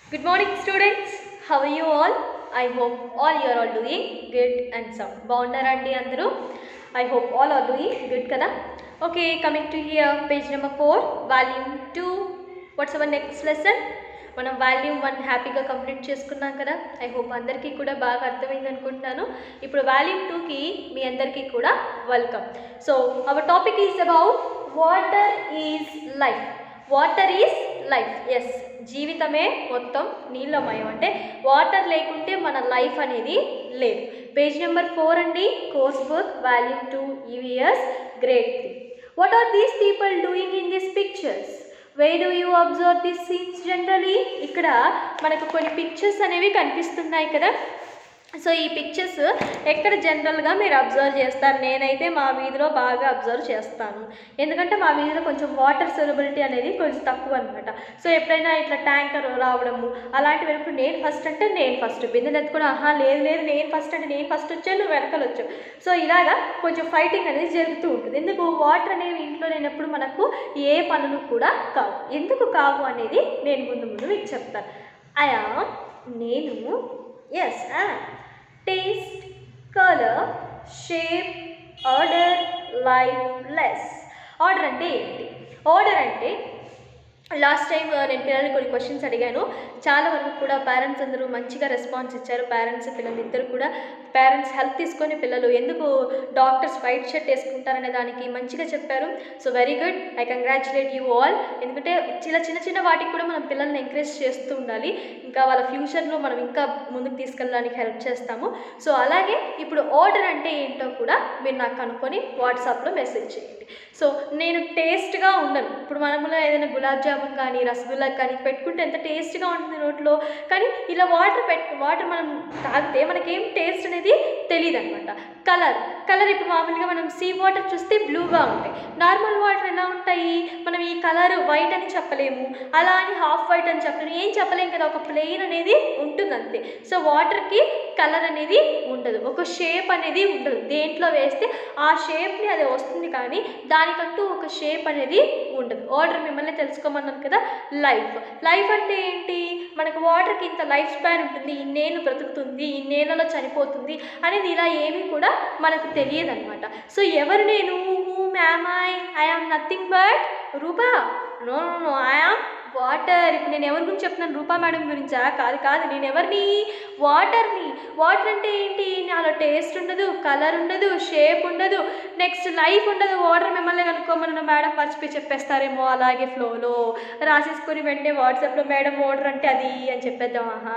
Good morning, students. How are you all? I hope all you are all doing good and sound. బాగున్నారా అండి అందరూ I hope all are doing good కదా okay coming to here page number four volume two what's our next lesson మనం volume one హ్యాపీగా complete చేసుకున్నాం కదా I hope అందరికీ కూడా బాగా అర్థమైంది అనుకుంటున్నాను ఇప్పుడు వాల్యూమ్ టూకి మీ అందరికీ కూడా welcome so our topic is about water is life water is life yes జీవితమే మొత్తం నీళ్ళమయం అంటే వాటర్ లేకుంటే మన లైఫ్ అనేది లేదు పేజ్ నెంబర్ ఫోర్ అండి course book volume two EVS grade three what are these people doing in this pictures way do you observe this scenes generally ఇక్కడ మనకు కొన్ని పిక్చర్స్ అనేవి కనిపిస్తున్నాయి కదా సో ఈ పిక్చర్స్ ఎక్కడ జనరల్గా మీరు అబ్జర్వ్ చేస్తారు నేనైతే మా వీధిలో బాగా అబ్జర్వ్ చేస్తాను ఎందుకంటే మా వీధిలో కొంచెం వాటర్ సొలబిలిటీ అనేది కొంచెం తక్కువ అనమాట సో ఎప్పుడైనా ఇట్లా ట్యాంకర్ రావడము అలాంటివి వెళ్ళినప్పుడు నేను ఫస్ట్ అంటే నేను ఫస్ట్ బిందెలు ఎత్తుకుని ఆహా లేదు లేదు నేను ఫస్ట్ అంటే నేను ఫస్ట్ వచ్చాను నువ్వు వెనకాల వచ్చావు సో ఇలాగా కొంచెం ఫైటింగ్ అనేది జరుగుతూ ఉంటుంది ఎందుకు వాటర్ అనేవి ఇంట్లో లేనప్పుడు మనకు ఏ పనులు కూడా కావు ఎందుకు కావు అనేది నేను ముందు ముందు మీకు చెప్తాను అయా నేను yes taste colour shape order life less order అంటే ఏంటి ఆర్డర్ అంటే లాస్ట్ టైం నేను పిల్లల్ని కొన్ని క్వశ్చన్స్ అడిగాను చాలా వరకు కూడా పేరెంట్స్ అందరూ మంచిగా రెస్పాన్స్ ఇచ్చారు పేరెంట్స్ పిల్లలు ఇద్దరు కూడా పేరెంట్స్ హెల్ప్ తీసుకొని పిల్లలు ఎందుకు డాక్టర్స్ వైట్ షర్ట్ వేసుకుంటారనే దానికి మంచిగా చెప్పారు so very good I congratulate you all ఎందుకంటే ఇలా చిన్న చిన్న వాటికి కూడా మనం పిల్లల్ని ఎంకరేజ్ చేస్తూ ఉండాలి ఇంకా వాళ్ళ ఫ్యూచర్లో మనం ఇంకా ముందుకు తీసుకెళ్ళడానికి హెల్ప్ చేస్తాము సో అలాగే ఇప్పుడు ఆర్డర్ అంటే ఏంటో కూడా మీరు నాకు కనుక్కొని వాట్సాప్లో మెసేజ్ చేయండి సో నేను టేస్ట్గా ఉండను ఇప్పుడు మనములో ఏదైనా గులాబ్ జామున్ కానీ రసగుల్లా కానీ పెట్టుకుంటే ఎంత టేస్ట్గా ఉంటుంది నోట్లో కానీ ఇలా వాటర్ పెట్టు వాటర్ మనం తాగితే మనకేం టేస్ట్ అనేది తెలియదు అనమాట కలర్ కలర్ ఇప్పుడు మామూలుగా మనం సీ వాటర్ చూస్తే బ్లూగా ఉంటాయి నార్మల్ వాటర్ ఎలా ఉంటాయి మనం ఈ కలర్ వైట్ అని చెప్పలేము అలా అని హాఫ్ వైట్ అని చెప్పలేము ఏం చెప్పలేము కదా ఒక ప్లెయిన్ అనేది ఉంటుంది అంతే సో వాటర్కి కలర్ అనేది ఉండదు ఒక షేప్ అనేది ఉండదు దేంట్లో వేస్తే ఆ షేప్ని అది వస్తుంది కానీ దానికంటూ ఒక షేప్ అనేది ఉండదు ఆర్డర్ మిమ్మల్ని తెలుసుకోమన్నాను కదా లైఫ్ లైఫ్ అంటే ఏంటి మనకు వాటర్కి ఇంత లైఫ్ స్పాన్ ఉంటుంది ఇన్నేళ్ళు బ్రతుకుతుంది ఇన్నేళ్ళలో చనిపోతుంది అనేది ఇలా ఏమీ కూడా మనకు తెలియదు అనమాట సో ఎవరు నేను who ma'am I I am nothing but Rupa no no no I am water ఇప్పుడు నేను ఎవరి గురించి చెప్తున్నాను రూపా మేడం గురించా కాదు కాదు నేను ఎవరిని వాటర్ని వాటర్ అంటే ఏంటి నాలో టేస్ట్ ఉండదు కలర్ ఉండదు షేప్ ఉండదు నెక్స్ట్ లైఫ్ ఉండదు వాటర్ మిమ్మల్ని కనుక్కోమన్న మేడం మర్చిపోయి చెప్పేస్తారేమో అలాగే ఫ్లోలో రాసేసుకొని వెంటనే వాట్సాప్లో మేడం వాటర్ అంటే అది అని చెప్పేద్దాం ఆహా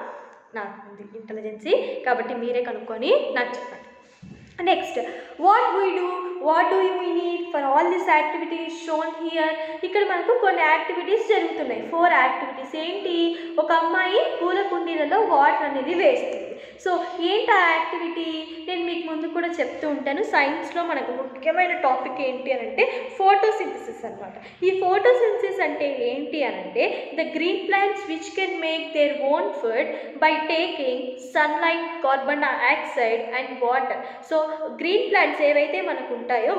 నాకు ఉంది ఇంటెలిజెన్సీ కాబట్టి మీరే కనుక్కొని నాకు చెప్పండి next what we do what do you need for all this activities shown here ఇక్కడ మనకు కొన్ని యాక్టివిటీస్ జరుగుతున్నాయి ఫోర్ యాక్టివిటీస్ ఏంటి ఒక అమ్మాయి పూల కుండీలలో వాటర్ అనేది వేస్తుంది సో ఏంటి ఆ యాక్టివిటీ నేను మీకు ముందు కూడా చెప్తూ ఉంటాను సైన్స్లో మనకు ముఖ్యమైన టాపిక్ ఏంటి అని అంటే ఫోటోసింథసిస్ అనమాట ఈ ఫోటోసింథసిస్ అంటే ఏంటి అని అంటే the green plants which can make their own food by taking sunlight carbon dioxide and water so green plants ఏవైతే మనకు ఉంటాయో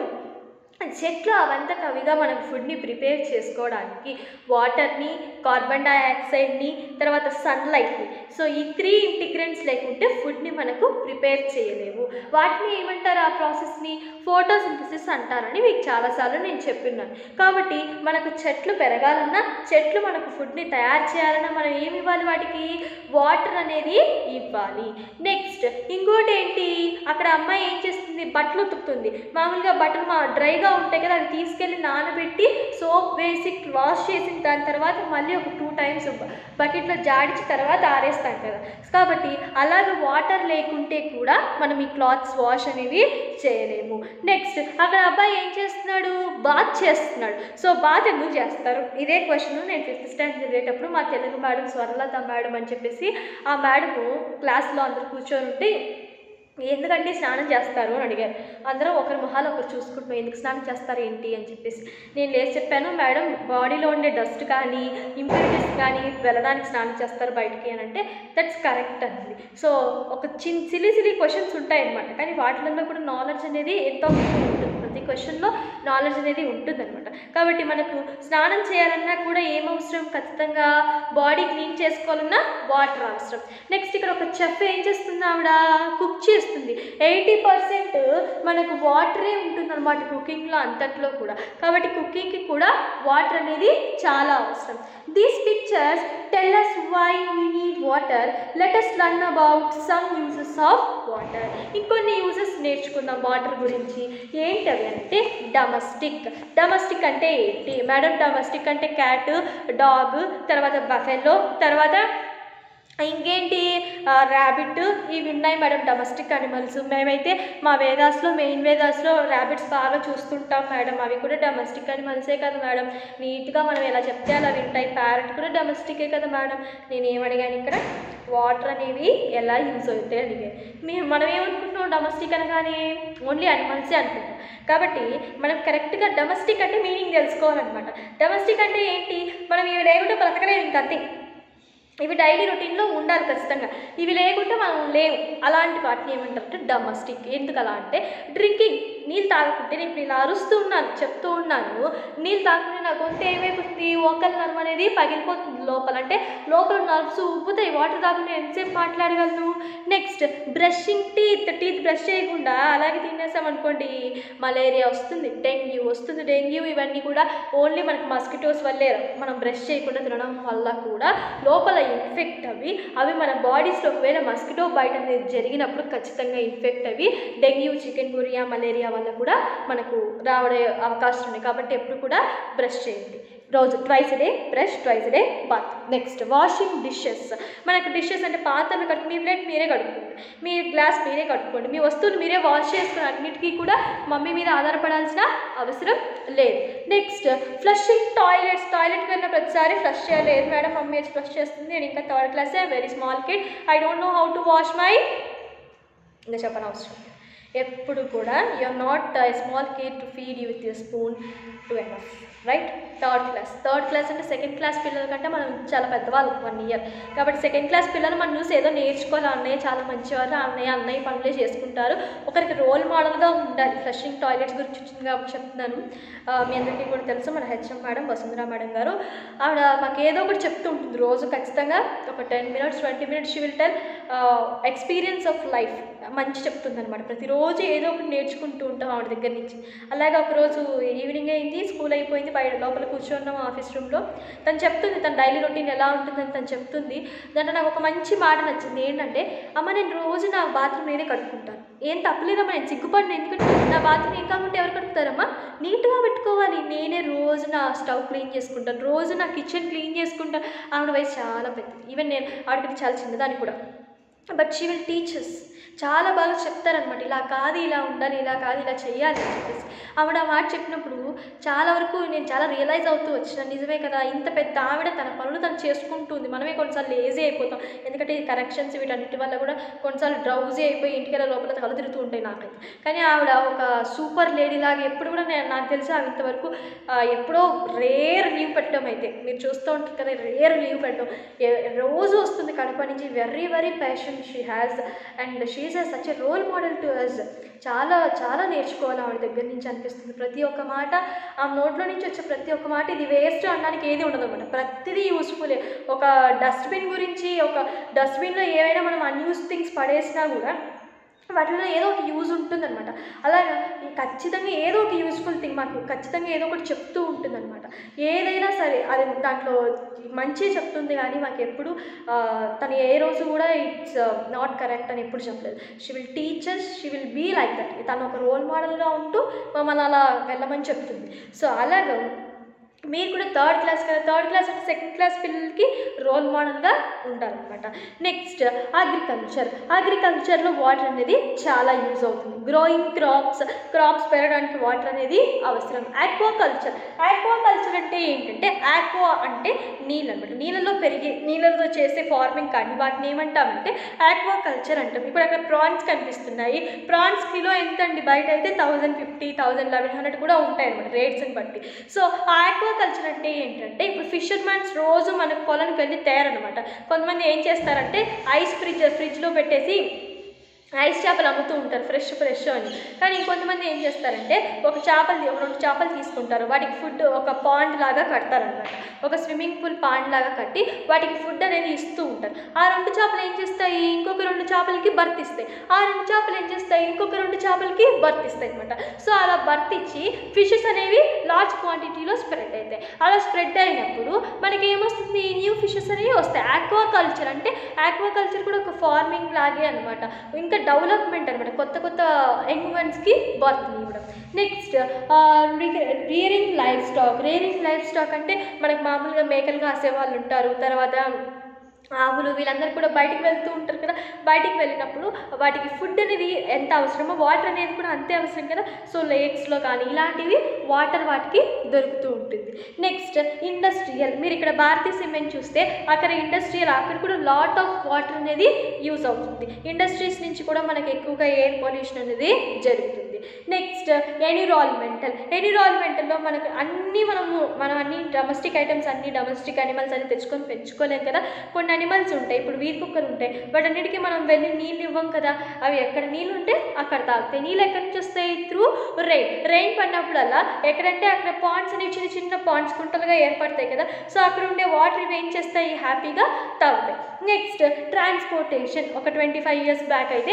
చెట్లు అవంతా కవిగా మనం ఫుడ్ని ప్రిపేర్ చేసుకోవడానికి వాటర్ని కార్బన్ డైఆక్సైడ్ని తర్వాత సన్లైట్ని సో ఈ త్రీ ఇంటిగ్రెంట్స్ లేకుంటే ఫుడ్ని మనకు ప్రిపేర్ చేయలేము వాటిని ఏమంటారు ఆ ప్రాసెస్ని ఫోటోసింథసిస్ అంటారని మీకు చాలాసార్లు నేను చెప్పిన్నాను కాబట్టి మనకు చెట్లు పెరగాలన్నా చెట్లు మనకు ఫుడ్ని తయారు చేయాలన్నా మనం ఏమి ఇవ్వాలి వాటికి వాటర్ అనేది ఇవ్వాలి నెక్స్ట్ ఇంకోటి ఏంటి అక్కడ అమ్మాయి ఏం చేస్తుంది బట్టలు ఉతుకుతుంది మామూలుగా బట్టలు మా డ్రైగా ఉంటాయి కదా అవి తీసుకెళ్ళి నానబెట్టి సోప్ వేసి వాష్ చేసిన దాని తర్వాత మళ్ళీ ఒక టూ టైమ్స్ బకెట్లో జాడించి తర్వాత ఆరేస్తాం కదా కాబట్టి అలాగే వాటర్ లేకుంటే కూడా మనం ఈ క్లాత్స్ వాష్ అనేవి చేయలేము నెక్స్ట్ అక్కడ అబ్బాయి ఏం చేస్తున్నాడు బాత్ చేస్తున్నాడు సో బాత్ ఎందుకు చేస్తారు ఇదే క్వశ్చన్ నేను ఫిఫ్త్ స్టాండర్డ్ చదివేటప్పుడు మా తెలుగు మేడం స్వర్లత మేడం అని చెప్పేసి ఆ మేడము క్లాస్లో అందరు కూర్చొని ఉంటే ఎందుకంటే స్నానం చేస్తారు అని అడిగారు అందరూ ఒకరి మొహాలు ఒకరు చూసుకుంటున్నాం ఎందుకు స్నానం చేస్తారు ఏంటి అని చెప్పేసి నేను లేచి చెప్పాను మేడం బాడీలో ఉండే డస్ట్ కానీ ఇంప్యూరిటీస్ కానీ వెళ్ళడానికి స్నానం చేస్తారు బయటికి అని అంటే దట్స్ కరెక్ట్ అండి సో ఒక చిన్న సిలీ సిలీ క్వశ్చన్స్ ఉంటాయి అన్నమాట కానీ వాటిలలో కూడా నాలెడ్జ్ అనేది ఎంతో ఉంటుంది ప్రతి క్వశ్చన్లో నాలెడ్జ్ అనేది ఉంటుందన్నమాట కాబట్టి మనకు స్నానం చేయాలన్నా కూడా ఏం అవసరం ఖచ్చితంగా బాడీ క్లీన్ చేసుకోవాలన్నా వాటర్ అవసరం నెక్స్ట్ ఇక్కడ ఒక చెఫ్ ఏం చేస్తుంది ఆవిడ కుక్ చేస్తుంది ఎయిటీ పర్సెంట్ మనకు వాటరే ఉంటుందన్నమాట కుకింగ్లో అంతట్లో కూడా కాబట్టి కుకింగ్కి కూడా వాటర్ అనేది చాలా అవసరం these pictures tell us why we need water let us learn about some uses of water ఇంకొన్ని యూజెస్ నేర్చుకుందాం వాటర్ గురించి ఏంటవి అంటే డొమెస్టిక్ డొమెస్టిక్ అంటే ఏంటి మేడం డొమెస్టిక్ అంటే క్యాట్ డాగ్ తర్వాత బఫెల్లో తర్వాత ఇంకేంటి ర్యాబిట్ ఇవి ఉన్నాయి మేడం డొమెస్టిక్ అనిమల్స్ మేమైతే మా వేదాస్లో మెయిన్ వేదాస్లో ర్యాబిట్స్ బాగా చూస్తుంటాం మేడం అవి కూడా డొమెస్టిక్ అనిమల్సే కదా మేడం నీట్గా మనం ఎలా చెప్తే అలా వింటాయి ప్యారెట్ కూడా డొమెస్టికే కదా మేడం నేను ఏమడిగాను ఇక్కడ వాటర్ అనేవి ఎలా యూజ్ అవుతాయి అడిగాను మేము మనం ఏమనుకుంటున్నాం డొమెస్టిక్ అనగానే ఓన్లీ అనిమల్సే అనుకుంటాం కాబట్టి మనం కరెక్ట్గా డొమెస్టిక్ అంటే మీనింగ్ తెలుసుకోవాలన్నమాట డొమెస్టిక్ అంటే ఏంటి మనం ఇవి లేకుంటే బ్రతకలేదు ఇంకంతే ఇవి డైలీ రొటీన్లో ఉండాలి ఖచ్చితంగా ఇవి లేకుంటే మనం లేవు అలాంటి వాటిని ఏమంటారంటే డొమెస్టిక్ ఎందుకు అలా అంటే డ్రింకింగ్ నీళ్ళు తాగకుంటే నేను ఇప్పుడు ఇలా అరుస్తూ ఉన్నాను చెప్తూ ఉన్నాను నీళ్ళు తాగకుంటే నా గొంతు ఏమైపోతుంది ఓకల్ నర్వ్ అనేది పగిలిపోతుంది లోపల అంటే లోపల నర్వ్స్ ఉబ్బుతాయి వాటర్ తాగకుండా ఎంతసేపు మాట్లాడగలను next brushing teeth teeth brush చేయకుండా అలాగే తినేసామనుకోండి మలేరియా వస్తుంది డెంగ్యూ వస్తుంది డెంగ్యూ ఇవన్నీ కూడా ఓన్లీ మనకి మస్కిటోస్ వల్లే రావు. మనం బ్రష్ చేయకుండా తినడం వల్ల కూడా లోపల ఇన్ఫెక్ట్ అవి అవి మన బాడీస్లో ఒకవేళ మస్కిటో బయట అనేది జరిగినప్పుడు ఖచ్చితంగా ఇన్ఫెక్ట్ అవి డెంగ్యూ చికెన్ గురియా మలేరియా వల్ల కూడా మనకు రావడే అవకాశం ఉంది కాబట్టి ఎప్పుడు కూడా బ్రష్ చేయండి రోజు twice day brush twice day bath next washing dishes మనకు డిషెస్ అంటే పాత్రలు కట్టు మీ ప్లేట్ మీరే కడుక్కోండి మీ గ్లాస్ మీరే కట్టుకోండి మీ వస్తువులు మీరే వాష్ చేసుకుని అన్నిటికీ కూడా మమ్మీ మీద ఆధారపడాల్సిన అవసరం లేదు నెక్స్ట్ ఫ్లషింగ్ టాయిలెట్స్ టాయిలెట్కి వెళ్ళిన ప్రతిసారి ఫ్లష్ చేయలేదు మేడం మమ్మీ వచ్చి ఫ్లష్ చేస్తుంది నేను ఇంకా థర్డ్ క్లాసే very small kid I don't know how to wash my ఇంకా చెప్పని అవసరం లేదు. ఎప్పుడు కూడా you are not small kid to feed you with your spoon to enough right third class third class అంటే సెకండ్ క్లాస్ పిల్లల కంటే మనం చాలా పెద్దవాళ్ళు వన్ ఇయర్ కాబట్టి సెకండ్ క్లాస్ పిల్లలు మనం చూసి ఏదో నేర్చుకోవాలి అన్నయ్య చాలా మంచివారు అన్నయ్య అన్నయ్య పనులే చేసుకుంటారు ఒకరికి రోల్ మోడల్గా ఉండాలి ఫ్లషింగ్ టాయిలెట్స్ గురించి వచ్చింది కాబట్టి చెప్తున్నాను ఆ, మీ అందరికీ కూడా తెలుసు మన హెచ్ఎం మేడం వసుంధరా మేడం గారు ఆవిడ మాకు ఏదో ఒకటి చెప్తూ ఉంటుంది రోజు ఖచ్చితంగా ఒక ten minutes twenty minutes she will tell experience of life మంచి చెప్తుంది అనమాట ప్రతిరోజు ఏదో ఒకటి నేర్చుకుంటూ ఉంటాం ఆవిడ దగ్గర నుంచి అలాగే ఒకరోజు ఈవినింగ్ అయింది స్కూల్ అయిపోయింది బయట లోపల కూర్చున్నాం ఆఫీస్ రూమ్లో తను చెప్తుంది తన డైలీ రొటీన్ ఎలా ఉంటుందని తను చెప్తుంది దాంట్లో నాకు ఒక మంచి మాట నచ్చింది ఏంటంటే అమ్మ నేను రోజు నా బాత్రూమ్ నేనే కట్టుకుంటాను ఏం తప్పలేదమ్మా నేను సిగ్గుపడిన ఎందుకంటే నా బాత్రూమ్ ఏం కాకుంటే ఎవరు కట్టుతారమ్మా నీట్గా పెట్టుకోవాలి నేనే రోజు నా స్టవ్ క్లీన్ చేసుకుంటాను రోజు నా కిచెన్ క్లీన్ చేసుకుంటాను ఆవిడ వయసు చాలా పెద్దది ఈవెన్ నేను ఆవిడకి చాలా చిన్నదాన్ని కూడా బట్ షీ విల్ టీచర్స్ చాలా బాగా చెప్తారనమాట ఇలా కాదు ఇలా ఉండాలి ఇలా కాదు ఇలా చేయాలి అని చెప్పేసి ఆవిడ ఆ మాట చెప్పినప్పుడు చాలా వరకు నేను చాలా రియలైజ్ అవుతూ వచ్చిన నిజమే కదా ఇంత పెద్ద ఆవిడ తన పనులు తను చేసుకుంటుంది మనమే కొన్నిసార్లు లేజీ అయిపోతాం ఎందుకంటే ఈ కరెక్షన్స్ వీటన్నిటి వల్ల కూడా కొన్నిసార్లు డ్రౌజీ అయిపోయి ఇంటికి లోపల కళ్ళు తిరుగుతూ ఉంటాయి నాకైతే కానీ ఆవిడ ఒక సూపర్ లేడీ లాగా ఎప్పుడు కూడా నేను నాకు తెలిసి ఆమె ఇంతవరకు ఆ, ఎప్పుడో రేర్ లీవ్ పెట్టడం అయితే మీరు చూస్తూ ఉంటారు కదా రేర్ లీవ్ పెట్టడం ఏ- రోజు వస్తుంది కడప నుంచి very very passion she has and she is such a role model to us చాలా చాలా నేర్చుకోవాలి ఆవిడ దగ్గర నుంచి అనిపిస్తుంది ప్రతి ఒక్క మాట ఆ నోట్లో నుంచి వచ్చే ప్రతి ఒక్క మాట ఇది వేస్ట్ అనడానికి ఏది ఉండదు అనమాట ప్రతిదీ యూస్ఫుల్ ఒక డస్ట్బిన్ గురించి ఒక డస్ట్బిన్లో ఏవైనా మనం అన్యూస్ థింగ్స్ పడేసినా కూడా వాటిలో ఏదో ఒక యూజ్ ఉంటుందన్నమాట అలాగా ఈ ఖచ్చితంగా ఏదో ఒక యూస్ఫుల్ థింగ్ మాకు ఖచ్చితంగా ఏదో ఒకటి చెప్తూ ఉంటుందన్నమాట ఏదైనా సరే అది దాంట్లో మంచి చెప్తుంది కానీ మాకు ఎప్పుడు ఆ, తను ఏ రోజు కూడా ఇట్స్ నాట్ కరెక్ట్ అని ఎప్పుడు చెప్పలేదు she will teachers she will be like that తను ఒక రోల్ మోడల్గా ఉంటూ మమ్మల్ని అలా వెళ్ళమని చెప్తుంది సో అలాగా మీరు కూడా థర్డ్ క్లాస్ కదా థర్డ్ క్లాస్ అంటే సెకండ్ క్లాస్ పిల్లలకి రోల్ మోడల్గా ఉండాలన్నమాట నెక్స్ట్ అగ్రికల్చర్ అగ్రికల్చర్లో వాటర్ అనేది చాలా యూజ్ అవుతుంది గ్రోయింగ్ క్రాప్స్ క్రాప్స్ పెరగడానికి వాటర్ అనేది అవసరం ఆక్వాకల్చర్ ఆక్వాకల్చర్ అంటే ఏంటంటే ఆక్వా అంటే నీళ్ళు అనమాట నీళ్ళలో పెరిగే నీళ్ళతో చేసే ఫార్మింగ్ కానీ వాటిని ఏమంటామంటే ఆక్వాకల్చర్ అంటాం ఇప్పుడు అక్కడ ప్రాన్స్ కనిపిస్తున్నాయి ప్రాన్స్ కిలో ఎంత అండి బయట అయితే thousand fifty thousand eleven hundred కూడా ఉంటాయి అనమాట రేట్స్ని బట్టి సో ఆ ఆక్వాకల్చర్ అంటే ఏంటంటే ఇప్పుడు ఫిషర్మెన్స్ రోజు మనకు పొలానికి వెళ్ళి తయారనమాట కొంతమంది ఏం చేస్తారంటే ఐస్ ఫ్రిడ్జ్ ఫ్రిడ్జ్లో పెట్టేసి ఐస్ చేపలు అమ్ముతూ ఉంటారు ఫ్రెష్ ఫ్రెష్ అని కానీ ఇంకొంతమంది ఏం చేస్తారంటే ఒక చేపలు ఒక రెండు చేపలు తీసుకుంటారు వాటికి ఫుడ్ ఒక పాండ్ లాగా కడతారనమాట ఒక స్విమ్మింగ్ పూల్ పాండ్ లాగా కట్టి వాటికి ఫుడ్ అనేది ఇస్తూ ఉంటారు ఆ రెండు చేపలు ఏం చేస్తాయి ఇంకొక రెండు చేపలకి బర్త్ ఇస్తాయి ఆ రెండు చేపలు ఏం చేస్తాయి ఇంకొక రెండు చేపలకి బర్త్ ఇస్తాయి అనమాట సో అలా బర్త్ ఇచ్చి ఫిషెస్ అనేవి లార్జ్ క్వాంటిటీలో స్ప్రెడ్ అవుతాయి అలా స్ప్రెడ్ అయినప్పుడు మనకి ఏమొస్తుంది న్యూ ఫిషెస్ అనేవి వస్తాయి ఆక్వా కల్చర్ అంటే ఆక్వా కల్చర్ కూడా ఒక ఫార్మింగ్ లాగే అనమాట ఇంకా డెవలప్మెంట్ అనమాట కొత్త కొత్త ఎన్విమెన్స్కి బర్త్ ఇవ్వడం next rearing livestock rearing livestock అంటే మనకి మామూలుగా మేకలు కాసే వాళ్ళు ఉంటారు తర్వాత ఆవులు వీళ్ళందరూ కూడా బయటికి వెళ్తూ ఉంటారు కదా బయటికి వెళ్ళినప్పుడు వాటికి ఫుడ్ అనేది ఎంత అవసరమో వాటర్ అనేది కూడా అంతే అవసరం కదా సో లేక్స్లో కానీ ఇలాంటివి వాటర్ వాటికి దొరుకుతూ ఉంటుంది నెక్స్ట్ ఇండస్ట్రియల్ మీరు ఇక్కడ భారతీయ సిమెంట్ చూస్తే అక్కడ ఇండస్ట్రియల్ అక్కడ కూడా లాట్ ఆఫ్ వాటర్ అనేది యూస్ అవుతుంది ఇండస్ట్రీస్ నుంచి కూడా మనకి ఎక్కువగా ఎయిర్ పొల్యూషన్ అనేది జరుగుతుంది నెక్స్ట్ ఎన్విరాన్మెంటల్ ఎన్విరాన్మెంటల్లో మనకు అన్నీ మనము మనం అన్ని డొమెస్టిక్ ఐటమ్స్ అన్ని డొమెస్టిక్ అనిమల్స్ అన్ని తెచ్చుకొని పెంచుకోలేం కదా కొన్ని అనిమల్స్ ఉంటాయి ఇప్పుడు వీధి కుక్కలు ఉంటాయి వాటన్నిటికీ మనం వెళ్ళి నీళ్ళు ఇవ్వం కదా అవి ఎక్కడ నీళ్ళు ఉంటే అక్కడ తాగుతాయి నీళ్ళు ఎక్కడి నుంచి వస్తాయి త్రూ రెయిన్ రెయిన్ పడినప్పుడల్లా ఎక్కడంటే అక్కడ పాండ్స్ అనేవి చిన్న చిన్న పాండ్స్ కుంటలుగా ఏర్పడతాయి కదా సో అక్కడ ఉండే వాటర్ ఇవి ఏం చేస్తాయి హ్యాపీగా తాగుతాయి నెక్స్ట్ ట్రాన్స్పోర్టేషన్ ఒక ట్వంటీ ఫైవ్ ఇయర్స్ బ్యాక్ అయితే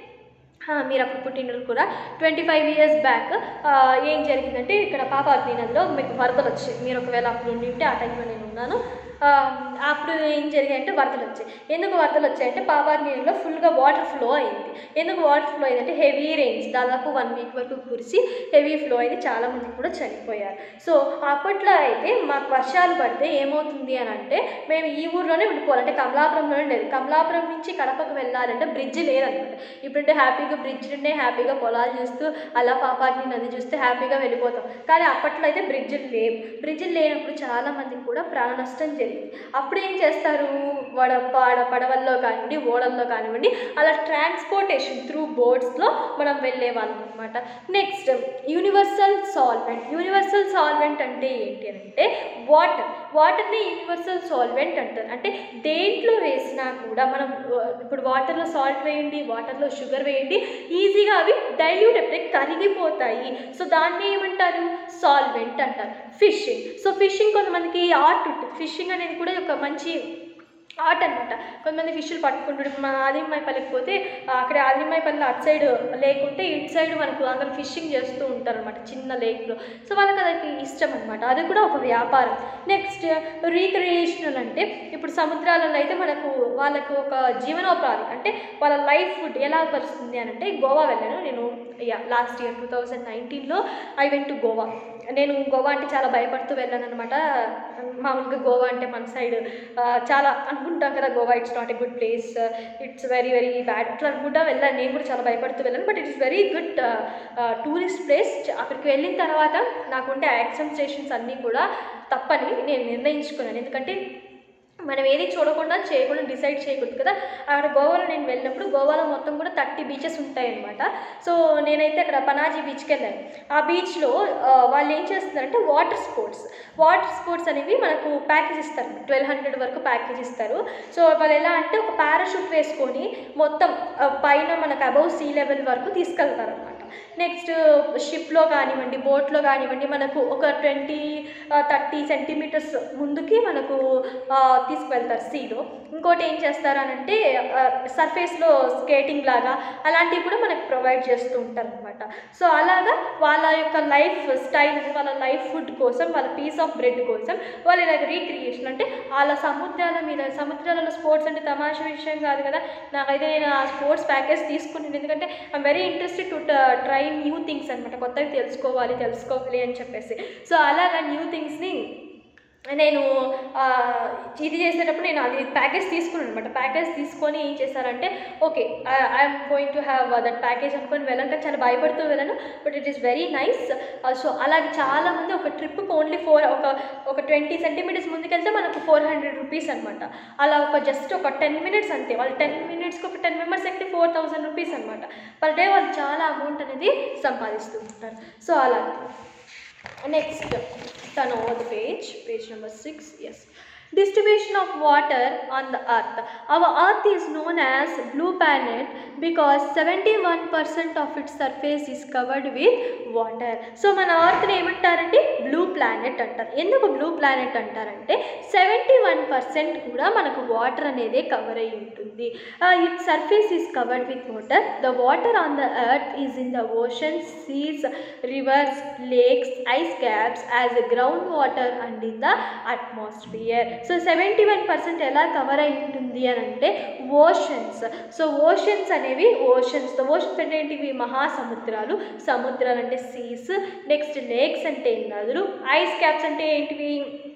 ఆ, మీరు అప్పుడు పుట్టినరు కూడా ట్వంటీ ఫైవ్ ఇయర్స్ బ్యాక్ ఏం జరిగిందంటే ఇక్కడ పాపాగ్ని నదిలో మీకు వరదలు వచ్చాయి మీరు ఒకవేళ అప్పుడు ఉండి ఉంటే ఆ టైంలో నేను ఉన్నాను ఆ, అప్పుడు ఏం జరిగాయంటే వరదలు వచ్చాయి ఎందుకు వరదలు వచ్చాయంటే పాపాగ్ని నదిలో ఫుల్గా వాటర్ ఫ్లో అయింది ఎందుకు వాటర్ ఫ్లో అయిందంటే హెవీ రెయిన్స్ దాదాపు వన్ వీక్ వరకు కురిసి హెవీ ఫ్లో అయింది చాలామంది కూడా చనిపోయారు సో అప్పట్లో అయితే మాకు వర్షాలు పడితే ఏమవుతుంది అని అంటే మేము ఈ ఊర్లోనే ఉండిపోవాలి అంటే కమలాపురంలోనే లేదు కమలాపురం నుంచి కడపకు వెళ్ళాలంటే బ్రిడ్జ్ లేదనమాట ఇప్పుడంటే హ్యాపీగా బ్రిడ్జ్ ఉండే హ్యాపీగా పొలాలు చూస్తూ అలా పాపాగ్ని నది చూస్తే హ్యాపీగా వెళ్ళిపోతాం కానీ అప్పట్లో అయితే బ్రిడ్జిలు లేవు బ్రిడ్జిలు లేనప్పుడు చాలా మందికి కూడా ప్రాణ నష్టం జరిగింది అప్పుడు ఏం చేస్తారు వడ పాడ పడవల్లో కానివ్వండి ఓడల్లో కానివ్వండి అలా ట్రాన్స్పోర్టేషన్ త్రూ బోట్స్లో మనం వెళ్ళే వాళ్ళం అనమాట next universal solvent universal solvent అంటే ఏంటి అని అంటే వాటర్ వాటర్ని యూనివర్సల్ సాల్వెంట్ అంటారు అంటే దేంట్లో వేసినా కూడా మనం ఆ, ఇప్పుడు వాటర్లో సాల్ట్ వేయండి వాటర్లో షుగర్ వేయండి ఈజీగా అవి డైల్యూట్ అయిపోతే కరిగిపోతాయి సో దాన్ని ఏమంటారు సాల్వెంట్ అంటారు ఫిషింగ్ సో ఫిషింగ్ కొంతమందికి ఆర్ట్ ఉంటుంది ఫిషింగ్ అనేది కూడా ఒక మంచి ఆర్ట్ అనమాట కొంతమంది ఫిష్లు పట్టుకుంటాడు మా ఆదిమ్మాయిపల్లికి పోతే ఆ, అక్కడ ఆదిమ్మాయిపల్లి అటు సైడ్ లేక్ ఉంటే ఇటు సైడ్ మనకు అందరూ ఫిషింగ్ చేస్తూ ఉంటారు అనమాట చిన్న లేక్లో సో వాళ్ళకి అది ఇష్టం అనమాట అది కూడా ఒక వ్యాపారం నెక్స్ట్ రీక్రియేషనల్ అంటే ఇప్పుడు సముద్రాలలో అయితే మనకు వాళ్ళకు ఒక జీవనోపాధి అంటే వాళ్ళ లైఫ్ ఫుడ్ ఎలా పరుస్తుంది అని అంటే గోవా వెళ్ళాను నేను yeah last year two thousand నైన్టీన్లో ఐ వెంట్ టు గోవా నేను గోవా అంటే చాలా భయపడుతూ వెళ్ళాను అనమాట మామూలుగా గోవా అంటే మన సైడ్ చాలా అనుకుంటాం కదా Goa it's not a good place it's very very bad ఇట్లా అనుకుంటా వెళ్ళాను నేను కూడా చాలా భయపడుతూ వెళ్ళాను but it is very good tourist place అక్కడికి వెళ్ళిన తర్వాత నాకుండే యాక్షన్ స్టేషన్స్ అన్నీ కూడా తప్పని నేను నిర్ణయించుకున్నాను ఎందుకంటే మనం ఏది చూడకుండా చేయకుండా డిసైడ్ చేయకూడదు కదా అక్కడ గోవాలో నేను వెళ్ళినప్పుడు గోవాలో మొత్తం కూడా థర్టీ బీచెస్ ఉంటాయన్నమాట సో నేనైతే అక్కడ పనాజీ బీచ్కి వెళ్ళాను ఆ బీచ్లో వాళ్ళు ఏం చేస్తున్నారంటే వాటర్ స్పోర్ట్స్ వాటర్ స్పోర్ట్స్ అనేవి మనకు ప్యాకేజ్ ఇస్తారు ట్వెల్వ్ హండ్రెడ్ వరకు ప్యాకేజ్ ఇస్తారు సో వాళ్ళు ఎలా అంటే ఒక పారాషూట్ వేసుకొని మొత్తం ఆ, పైన మనకు అబౌవ్ సీ లెవెల్ వరకు తీసుకెళ్తారు అనమాట నెక్స్ట్ షిప్లో కానివ్వండి బోట్లో కానివ్వండి మనకు ఒక ట్వంటీ థర్టీ సెంటీమీటర్స్ ముందుకి మనకు ఆ, తీసుకువెళ్తారు సీలో ఇంకోటి ఏం చేస్తారు అని అంటే సర్ఫేస్లో స్కేటింగ్ లాగా అలాంటివి కూడా మనకు ప్రొవైడ్ చేస్తూ ఉంటారు అనమాట సో అలాగా వాళ్ళ యొక్క లైఫ్ స్టైల్ వాళ్ళ లైఫ్ ఫుడ్ కోసం వాళ్ళ పీస్ ఆఫ్ బ్రెడ్ కోసం వాళ్ళ ఇలాగ రీక్రియేషన్ అంటే వాళ్ళ సముద్రాల మీద సముద్రాలలో స్పోర్ట్స్ అంటే తమాషా విషయం కాదు కదా నాకైతే నేను ఆ స్పోర్ట్స్ ప్యాకేజ్ తీసుకున్నాను ఎందుకంటే I'm very interested to try new things అనమాట కొత్తవి తెలుసుకోవాలి తెలుసుకోవాలి అని చెప్పేసి సో అలాగా న్యూ థింగ్స్ని నేను ఆ, ఇది చేసేటప్పుడు నేను అది ప్యాకేజ్ తీసుకున్నాను అనమాట ప్యాకేజ్ తీసుకొని ఏం చేశారంటే okay I'm going to have that package అనుకొని వెళ్ళాను కానీ చాలా భయపడుతూ వెళ్ళాను but it is very nice so అలాగే చాలామంది ఒక ట్రిప్కి ఓన్లీ ఫోర్ ఒక ఒక ట్వంటీ సెంటీమీటర్స్ ముందుకెళ్తే మనకు ఫోర్ హండ్రెడ్ రూపీస్ అనమాట అలా ఒక జస్ట్ ఒక టెన్ మినిట్స్ అంతే వాళ్ళు టెన్ మినిట్స్కి ఒక టెన్ మెంబర్స్ ఎక్కితే ఫోర్ థౌసండ్ రూపీస్ అనమాట పర్ డే వాళ్ళు చాలా అమౌంట్ అనేది సంపాదిస్తూ ఉంటారు సో అలా next turn over the page page number 6 yes distribution of water on the earth our earth is known as blue planet because 71% of its surface is covered with water so మన ఎర్త్ని ఏమంటారంటే blue planet అంటారు ఎందుకు blue planet అంటారంటే seventy one percent కూడా మనకు water అనేది cover అయి ఉంటుంది it surface is covered with water the water on the earth is in the oceans seas rivers lakes ice caps as a ground water and in the atmosphere so seventy one percent ఎలా cover అయి ఉంటుంది అని అంటే oceans so oceans అనేవి oceans oceans అంటే ఏంటివి మహాసముద్రాలు సముద్రాలు అంటే సీస్ నెక్స్ట్ లేక్స్ అంటే నదులు ఐస్ క్యాప్స్ అంటే ఏంటివి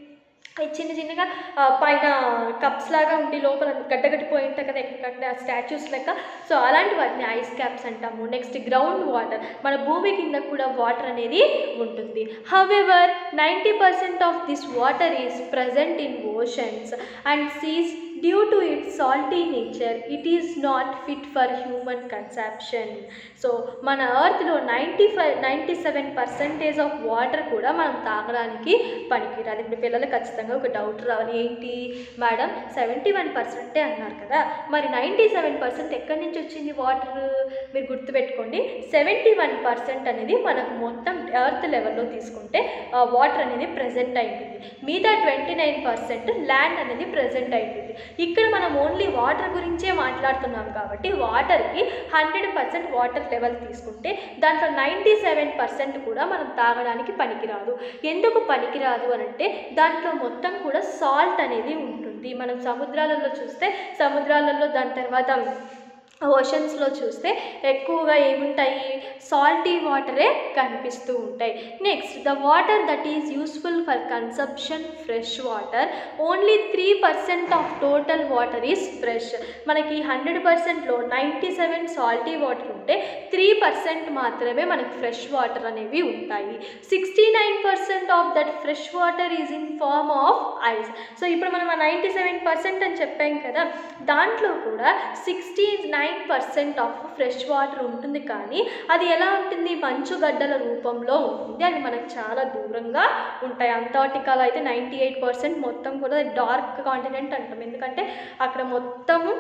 ఈ చిన్న చిన్నగా ఆ, పైన కప్స్ లాగా ఉండి లోపల గడ్డగట్టిపోయి ఉంటాయి కదా ఎక్కడికక్కడ స్టాచ్యూస్ లెక్క సో అలాంటి వాటిని ఐస్ క్యాప్స్ అంటాము నెక్స్ట్ గ్రౌండ్ వాటర్ మన భూమి కింద కూడా వాటర్ అనేది ఉంటుంది however ninety percent of this water is present in oceans and seas due to its salty nature it is not fit for human consumption so మన ఎర్త్లో ninety five ninety seven percentage of water కూడా మనం తాగడానికి పనికిరాదు ఇప్పుడు పిల్లలు ఖచ్చితంగా ఒక డౌట్ రావాలి ఏంటి మేడం సెవెంటీ వన్ పర్సెంటే అన్నారు కదా మరి నైంటీ సెవెన్ పర్సెంట్ ఎక్కడి నుంచి వచ్చింది వాటర్ మీరు గుర్తుపెట్టుకోండి సెవెంటీ వన్ పర్సెంట్ అనేది మనకు మొత్తం ఎర్త్ లెవెల్లో తీసుకుంటే వాటర్ అనేది ప్రజెంట్ అయింటుంది మిగతా ట్వంటీ నైన్ పర్సెంట్ ల్యాండ్ అనేది ప్రజెంట్ అయింటుంది ఇక్కడ మనం ఓన్లీ వాటర్ గురించే మాట్లాడుతున్నాం కాబట్టి వాటర్కి హండ్రెడ్ పర్సెంట్ వాటర్ లెవెల్ తీసుకుంటే దాంట్లో నైంటీ సెవెన్ పర్సెంట్ కూడా మనం తాగడానికి పనికిరాదు ఎందుకు పనికిరాదు అని అంటే దాంట్లో మొత్తం కూడా సాల్ట్ అనేది ఉంటుంది మనం సముద్రాలలో చూస్తే సముద్రాలలో దాని తర్వాత ఓషన్స్లో చూస్తే ఎక్కువగా ఏముంటాయి సాల్టీ వాటరే కనిపిస్తూ ఉంటాయి next the water that is useful for consumption fresh water only three percent of total water is fresh మనకి హండ్రెడ్ పర్సెంట్లో నైంటీ సెవెన్ సాల్టీ వాటర్ ఉంటే త్రీ పర్సెంట్ మాత్రమే మనకి ఫ్రెష్ వాటర్ అనేవి ఉంటాయి sixty nine percent of that fresh water is in form of ice so ఇప్పుడు మనం ninety seven percent అని చెప్పాం కదా దాంట్లో కూడా sixty nine percent of fresh water ఉంటుంది కానీ అది ఎలా ఉంటుంది మంచు గడ్డల రూపంలో ఉంటుంది అది మనకు చాలా దూరంగా ఉంటాయి అంటార్టికాలో అయితే నైంటీ ఎయిట్ పర్సెంట్ మొత్తం కూడా డార్క్ కాంటినెంట్ అంటాం ఎందుకంటే అక్కడ మొత్తము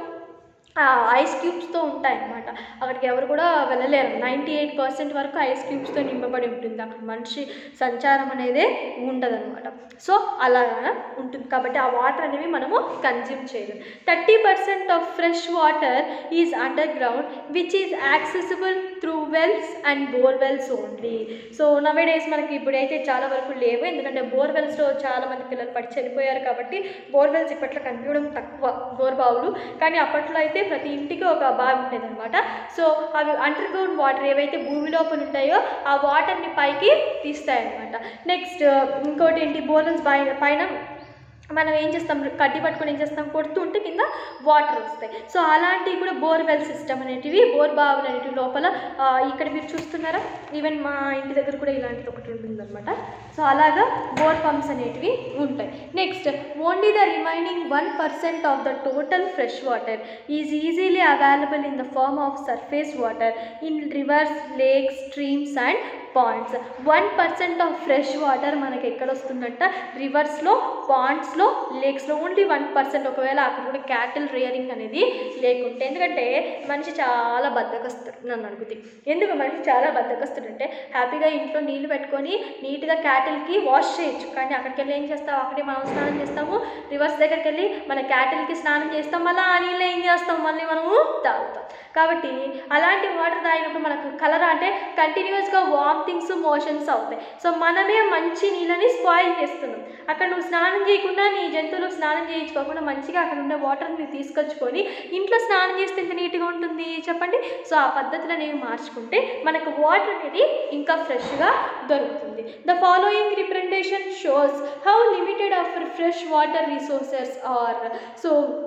ఐస్ క్యూబ్స్తో ఉంటాయి అన్నమాట అక్కడికి ఎవరు కూడా వెళ్ళలేరు నైంటీ ఎయిట్ పర్సెంట్ వరకు ఐస్ క్యూబ్స్తో నింపబడి ఉంటుంది అక్కడ మనిషి సంచారం అనేది ఉండదన్నమాట సో అలాగా ఉంటుంది కాబట్టి ఆ వాటర్ అనేవి మనము కన్జ్యూమ్ చేయలేం thirty percent of fresh water is underground which is accessible through wells and borewells only so nowadays మనకి ఇప్పుడైతే చాలా వరకు లేవు ఎందుకంటే బోర్వెల్స్లో చాలా మంది పిల్లలు పడి చనిపోయారు కాబట్టి బోర్వెల్స్ ఇప్పట్లో కనిపించడం తక్కువ బోర్ బావులు కానీ అప్పట్లో అయితే ప్రతి ఇంటికి ఒక బావి ఉండేది అనమాట సో అవి అండర్ గ్రౌండ్ వాటర్ ఏవైతే భూమి లోపల ఉంటాయో ఆ వాటర్ని పైకి తీస్తాయన్నమాట నెక్స్ట్ ఇంకోటి ఏంటి బోర్వెల్స్ పైన పైన మనం ఏం చేస్తాం కడ్డీ పట్టుకొని ఏం చేస్తాం కొడుతూ ఉంటే కింద వాటర్ వస్తాయి సో అలాంటివి కూడా బోర్వెల్ సిస్టమ్ అనేటివి బోర్ బావులు అనేటివి లోపల ఆ, ఇక్కడ మీరు చూస్తున్నారా ఈవెన్ మా ఇంటి దగ్గర కూడా ఇలాంటిది ఒకటి ఉంటుందన్నమాట సో అలాగా బోర్ పంప్స్ అనేటివి ఉంటాయి next only the remaining one percent of the total fresh water is easily available in the form of surface water in rivers lakes streams and ponds one percent of fresh water మనకి ఎక్కడ వస్తుందంట రివర్స్లో పాండ్స్లో లేక్స్లో only one percent ఒకవేళ అక్కడ కూడా cattle rearing అనేది లేకుంటే ఎందుకంటే మనిషి చాలా బద్దకస్తుడు నన్ను అడుగుతే ఎందుకు మనిషి చాలా బద్దకస్తుడు అంటే హ్యాపీగా ఇంట్లో నీళ్లు పెట్టుకొని నీట్గా క్యాటిల్కి వాష్ చేయొచ్చు కానీ అక్కడికి వెళ్ళి ఏం చేస్తాం అక్కడే మనం స్నానం చేస్తాము రివర్స్ దగ్గరికి వెళ్ళి మన క్యాటిల్కి స్నానం చేస్తాం మళ్ళీ ఆ నీళ్ళు ఏం చేస్తాం మళ్ళీ మనము తాగుతాం కాబట్టి అలాంటి వాటర్ తాగినప్పుడు మనకు కలర్ అంటే కంటిన్యూస్గా వామిటింగ్స్ మోషన్స్ అవుతాయి సో మనమే మంచి నీళ్ళని స్పాయిల్ చేస్తున్నాం అక్కడ నువ్వు స్నానం చేయకుండా నీ జంతువులకు స్నానం చేయించుకోకుండా మంచిగా అక్కడ ఉండే వాటర్ని మీరు తీసుకొచ్చుకొని ఇంట్లో స్నానం చేస్తే ఎంత నీట్గా ఉంటుంది చెప్పండి సో ఆ పద్ధతులు అనేవి మార్చుకుంటే మనకు వాటర్ అనేది ఇంకా ఫ్రెష్గా దొరుకుతుంది the following representation shows how limited of fresh water resources are so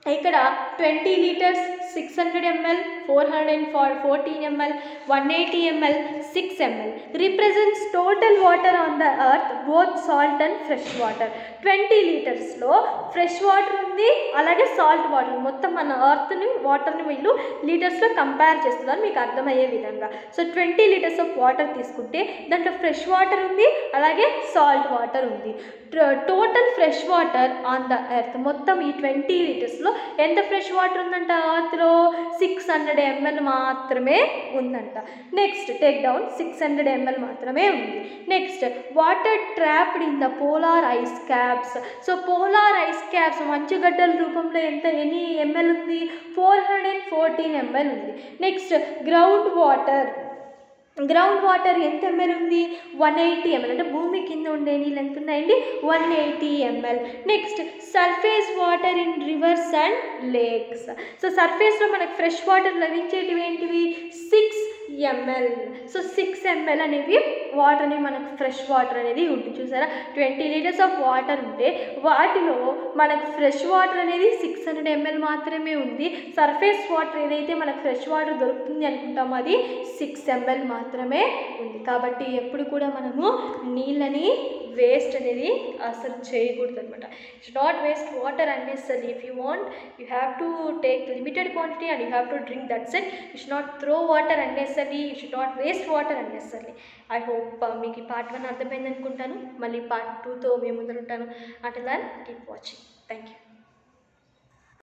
ఇక్కడ twenty litres six hundred ML four hundred and far fourteen ML one eighty ML six ML represents total water on the earth both salt and fresh water ట్వంటీ లీటర్స్లో fresh water ఉంది అలాగే salt water మొత్తం మన ఎర్త్ని వాటర్ని వీళ్ళు లీటర్స్లో compare చేస్తున్నారు మీకు అర్థమయ్యే విధంగా so twenty litres of water తీసుకుంటే దాంట్లో ఫ్రెష్ వాటర్ ఉంది అలాగే సాల్ట్ వాటర్ ఉంది total fresh water on the earth మొత్తం ఈ ట్వంటీ లీటర్స్లో ఎంత ఫ్రెష్ వాటర్ ఉందంట ఎర్త్లో సిక్స్ హండ్రెడ్ ఎంఎల్ మాత్రమే ఉందంట next take down six hundred ml మాత్రమే ఉంది next water trapped in the polar ice caps so polar ice caps మంచుగడ్డల రూపంలో ఎంత ఎన్ని ఎంఎల్ ఉంది four hundred and fourteen ml ఉంది next ground water ground water ఎంత ఎంఎల్ ఉంది వన్ ఎయిటీ ఎంఎల్ అంటే భూమి కింద ఉండే నీళ్ళు ఎంత ఉన్నాయండి one eighty ml next surface water in rivers and lakes so సర్ఫేస్లో మనకు ఫ్రెష్ వాటర్ లభించేటివి ఏంటివి six ml so six ml అనేవి వాటర్ అనేవి మనకు ఫ్రెష్ వాటర్ అనేది ఉంటుంది చూసారా ట్వంటీ లీటర్స్ ఆఫ్ వాటర్ ఉంటే వాటిలో మనకు ఫ్రెష్ వాటర్ అనేది సిక్స్ హండ్రెడ్ ఎంఎల్ మాత్రమే ఉంది సర్ఫేస్ వాటర్ ఏదైతే మనకు ఫ్రెష్ వాటర్ దొరుకుతుంది అనుకుంటామో అది సిక్స్ ఎంఎల్ మాత్రమే ఉంది కాబట్టి ఎప్పుడు కూడా మనము నీళ్ళని వేస్ట్ అనేది అసలు చేయకూడదు అనమాట should not waste water unnecessary if you want you have to take limited quantity and you have to drink that's it you should not throw water unnecessary you should not waste water unnecessary I hope మీకు ఈ part one అర్థమైంది అనుకుంటాను మళ్ళీ part టూతో మేము ముందర ఉంటాను అంటే దాన్ని కీప్ వాచింగ్ థ్యాంక్ యూ